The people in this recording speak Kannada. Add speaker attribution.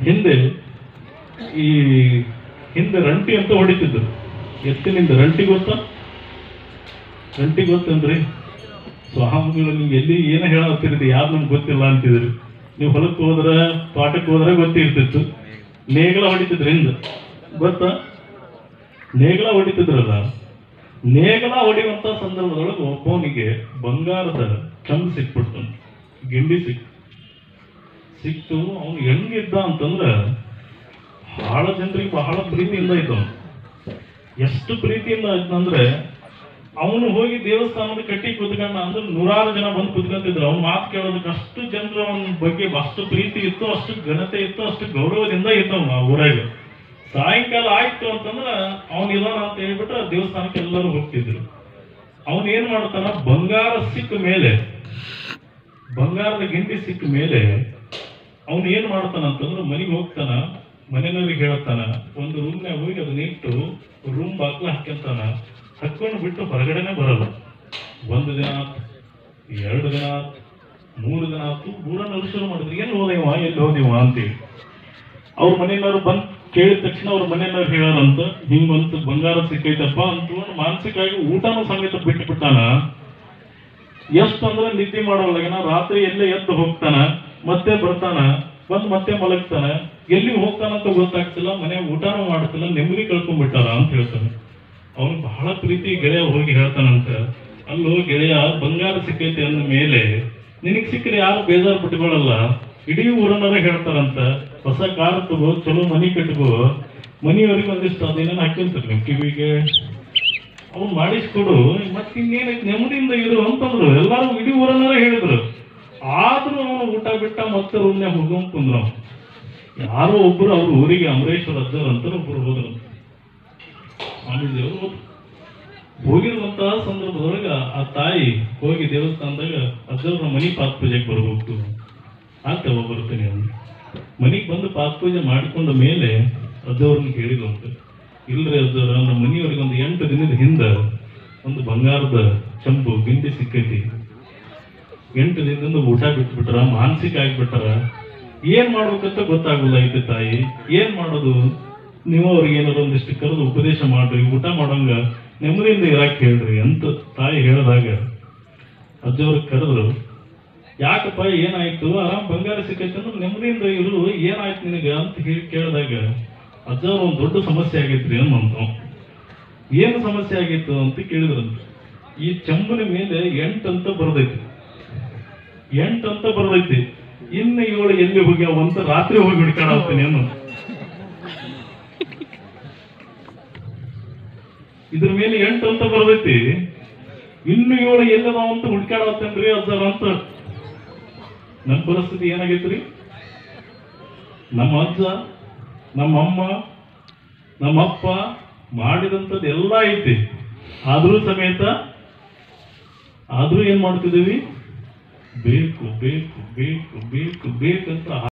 Speaker 1: ಹಿಂದೆ ಈ ಹಿಂದೆ ರಂಟಿ ಅಂತ ಹೊಡಿತಿದ್ರು ಎತ್ತಿನಿಂದ ರಂಟಿ ಗೊತ್ತಾ ರಂಟಿ ಗೊತ್ತಂದ್ರಿ ಸ್ವಾಮಿಗಳು ನೀವು ಎಲ್ಲಿ ಏನ ಹೇಳತ್ತಿರಿದು ಯಾರು ನಮ್ಗೆ ಗೊತ್ತಿಲ್ಲ ಅಂತಿದ್ರಿ ನೀವು ಹೊಲಕ್ಕೆ ಹೋದ್ರ ತೋಟಕ್ಕೆ ಹೋದ್ರೆ ಗೊತ್ತಿರ್ತಿತ್ತು ನೇಗಳ ಹೊಡಿತಿದ್ರು ಹಿಂದೆ ಗೊತ್ತಾ ನೇಗಳ ಹೊಡಿತಿದ್ರಲ್ಲ ನೇಗಳ ಹೊಡೆಯುವಂತ ಸಂದರ್ಭದೊಳಗೆ ಒಬ್ಬವನಿಗೆ ಬಂಗಾರದ ಚಂದ್ ಸಿಕ್ಬಿಡ್ತು ಗಿಂಡಿ ಸಿಕ್ ಸಿಕ್ತು ಅವನು ಹೆಂಗಿದ್ದ ಅಂತಂದ್ರ ಬಹಳ ಜನರಿಗೆ ಬಹಳ ಪ್ರೀತಿಯಿಂದ ಇದ್ದ ಅವ್ನು. ಎಷ್ಟು ಪ್ರೀತಿಯಿಂದ ಇದ್ದಂದ್ರೆ ಅವನು ಹೋಗಿ ದೇವಸ್ಥಾನದ ಕಟ್ಟಿ ಕುತ್ಕೊಂಡ ಅಂದ್ರೆ ನೂರಾರು ಜನ ಬಂದು ಕುತ್ಕೊಂತಿದ್ರು ಅವ್ನ ಮಾತು ಕೇಳೋದಕ್ಕೆ ಅಷ್ಟು ಜನರ ಅವನ ಬಗ್ಗೆ ಅಷ್ಟು ಪ್ರೀತಿ ಇತ್ತು ಅಷ್ಟು ಘನತೆ ಇತ್ತು ಅಷ್ಟು ಗೌರವದಿಂದ ಇದ್ದವ ಆ ಊರಾಗ ಸಾಯಂಕಾಲ ಆಯ್ತು ಅಂತಂದ್ರ ಅವನ್ ಇದಾನ ಅಂತ ಹೇಳ್ಬಿಟ್ರೆ ದೇವಸ್ಥಾನಕ್ಕೆ ಎಲ್ಲರೂ ಹೋಗ್ತಿದ್ರು ಅವನ್ ಏನ್ ಮಾಡ್ತಾನ ಬಂಗಾರ ಸಿಕ್ಕ ಮೇಲೆ ಬಂಗಾರದ ಗಿಂಡಿ ಸಿಕ್ಕ ಮೇಲೆ ಅವನು ಏನ್ ಮಾಡ್ತಾನ ಅಂತಂದ್ರೆ ಮನೆಗೆ ಹೋಗ್ತಾನ ಮನೆಯವ್ರಿಗೆ ಹೇಳ್ತಾನ ಒಂದು ರೂಮ್ನಾಗ ಹೋಗಿ ಅದನ್ನ ಇಟ್ಟು ರೂಮ್ ಬಾಗ್ಲ ಹಾಕ್ಯಂತಾನ ಹಾಕೊಂಡು ಬಿಟ್ಟು ಹೊರಗಡೆನೆ ಬರಲ್ಲ ಒಂದು ದಿನ ಆತು ಎರಡು ದಿನ ಆತು ಮೂರು ದಿನ ಆತು ಮೂರನ್ನ ಶುರು ಮಾಡಿದ್ರು ಎಲ್ಲಿ ಹೋದೇವ ಎಲ್ಲಿ ಹೋದೇವ ಅಂತೇಳಿ ಅವ್ರ ಮನೆಯವರು ಬಂದ್ ಕೇಳಿದ ತಕ್ಷಣ ಅವ್ರ ಮನೆಯವ್ರು ಹೇಳಾರಂತ ಹಿಂಗಂತ ಬಂಗಾರ ಸಿಕ್ಕೈತಪ್ಪ ಅಂತ ಮಾನಸಿಕವಾಗಿ ಊಟನೂ ಸಮೇತ ಬಿಟ್ಟು ಬಿಟ್ಟಾನ ಎಷ್ಟು ಅಂದ್ರೆ ನಿದ್ದೆ ಮಾಡೋಲ್ಲಗನ ರಾತ್ರಿ ಎಲ್ಲೇ ಎದ್ದು ಹೋಗ್ತಾನ ಮತ್ತೆ ಬರ್ತಾನ ಬಂದ್ ಮತ್ತೆ ಮಲಗ್ತಾನ ಎಲ್ಲಿ ಹೋಗ್ತಾನಂತ ಗೊತ್ತಾಗ್ತಿಲ್ಲ ಮನೆ ಊಟನೂ ಮಾಡ್ತಿಲ್ಲ ನೆಮ್ಮದಿ ಕಳ್ಕೊಂಡ್ಬಿಟ್ಟಾರ ಅಂತ ಹೇಳ್ತಾನೆ ಅವನು ಬಹಳ ಪ್ರೀತಿ ಗೆಳೆಯ ಹೋಗಿ ಹೇಳ್ತಾನಂತ ಅಲ್ಲೋ ಗೆಳೆಯ ಬಂಗಾರ ಸಿಕ್ಕೈತೆ ಅಂದ ಮೇಲೆ ನಿನಗ್ ಸಿಕ್ಕರೆ ಯಾರು ಬೇಜಾರು ಬಿಟ್ಕೊಳ್ಳಲ್ಲ ಇಡೀ ಊರನ್ನರ ಹೇಳ್ತಾರಂತ ಹೊಸ ಕಾರ್ ತಗೋ ಚಲೋ ಮನಿ ಕಟ್ಕೋ ಮನಿಯವ್ರಿಗೆ ಒಂದಿಷ್ಟು ಅದೇನೇನು ಹಾಕ್ಯಂತಾರೆ ನಿಮ್ ಕಿವಿಗೆ ಅವ್ನು ಮಾಡಿಸ್ಕೊಡು ಮತ್ತೆ ಇನ್ನೇನೈತೆ ನೆಮ್ಮದಿಯಿಂದ ಇರು ಅಂತಂದ್ರು ಎಲ್ಲಾರು ಇಡೀ ಊರನ್ನಾರ ಹೇಳಿದ್ರು ಆದ್ರೂ ಅವನು ಊಟ ಬಿಟ್ಟ ಮತ್ತೆ ರೂಮ್ನ್ಯಾಗ ಹೋಗೋನ್ ಕುಂದ್ರ ಯಾರೋ ಒಬ್ರು ಅವ್ರ ಊರಿಗೆ ಅಮರೇಶ್ವರ ಅಜ್ಜರ್ ಅಂತ ಒಬ್ರು ಹೋದ್ರು ಸ್ವಾಮೀಜಿಯವರು ಹೋದ್ರು. ಹೋಗಿರುವಂತಹ ಸಂದರ್ಭದೊಳಗ ಆ ತಾಯಿ ಹೋಗಿ ದೇವಸ್ಥಾನದಾಗ ಅಜ್ಜವ್ರ ಮನಿ ಪಾತ್ ಪೂಜೆಗೆ ಬರ್ಬೇಕು ಅಂತ ಬರ್ತೀನಿ ಅವ್ನು ಮನಿಗೆ ಬಂದು ಪಾತ್ ಪೂಜೆ ಮಾಡಿಕೊಂಡ ಮೇಲೆ ಅಜ್ಜವ್ರನ್ನ ಕೇಳಿದಂತೆ ಇಲ್ರಿ ಅಜ್ಜವ್ರ ನಮ್ಮ ಮನೆಯವ್ರಿಗೆ ಒಂದು ಎಂಟು ದಿನದ ಹಿಂದ ಒಂದು ಬಂಗಾರದ ಚಂಪು ಗಿಂಡಿ ಸಿಕ್ಕೈತಿ ಎಂಟು ದಿನದಿಂದ ಊಟ ಬಿಟ್ಬಿಟ್ರ ಮಾನಸಿಕ ಆಗ್ಬಿಟ್ಟಾರ ಏನ್ ಮಾಡ್ಬೇಕಂತ ಗೊತ್ತಾಗಲ್ಲ ಐತೆ ತಾಯಿ ಏನ್ ಮಾಡೋದು ನೀವು ಅವ್ರಿಗೆ ಏನಾದ್ರು ಒಂದಿಷ್ಟು ಕರೆದು ಉಪದೇಶ ಮಾಡ್ರಿ ಊಟ ಮಾಡೋಂಗ ನೆಮ್ಮದಿಯಿಂದ ಇರಾಕ್ ಹೇಳ್ರಿ ಅಂತ ತಾಯಿ ಹೇಳಿದಾಗ ಅಜ್ಜವ್ರಿಗೆ ಕರೆದ್ರು ಯಾಕಪ್ಪ ಏನಾಯ್ತು ಆರಾಮ್ ಬಂಗಾರ ಸಿಕ್ಕೈತೆ ಅಂದ್ರೆ ನೆಮ್ಮದಿಯಿಂದ ಇರು ಏನಾಯ್ತು ನಿನಗೆ ಅಂತ ಹೇಳಿ ಕೇಳಿದಾಗ ಅಜ್ಜವ್ರ ಒಂದು ದೊಡ್ಡ ಸಮಸ್ಯೆ ಆಗೈತ್ರಿ ಅನ್ನಂತ ಏನು ಸಮಸ್ಯೆ ಆಗಿತ್ತು ಅಂತ ಕೇಳಿದ್ರಂತ ಈ ಚಂಬುನ ಮೇಲೆ ಎಂಟು ಅಂತ ಬರ್ದೈತಿ ಎಂಟು ಅಂತ ಬರ್ದೈತಿ ಇನ್ನು ಏಳು ಎಲ್ಲಿ ಹೋಗ್ಯಾವ ಅಂತ ರಾತ್ರಿ ಹೋಗಿ ಹುಡ್ಕಾಡತ್ತೀನಿ ಅನ್ನು ಇದ್ರ ಮೇಲೆ ಎಂಟು ಅಂತ ಬರ್ದೈತಿ ಇನ್ನು ಏಳು ಎಲ್ಲದಾವ ಅಂತ ಹುಡ್ಕಾಡತ್ತೇನ್ರಿ ಅಜ್ಜಾರ ಅಂತ ನಮ್ಮ ಪರಿಸ್ಥಿತಿ ಏನಾಗೈತ್ರಿ ನಮ್ಮ ಅಜ್ಜ ನಮ್ಮ ಅಮ್ಮ ನಮ್ಮಪ್ಪ ಮಾಡಿದಂಥದ್ದು ಎಲ್ಲ ಐತಿ ಆದ್ರೂ ಸಮೇತ ಆದ್ರೂ ಏನ್ ಮಾಡ್ತಿದೀವಿ ಬೇಕು ಬೇಕು ಬೇಕು ಬೇಕು ಬೇಕಂತ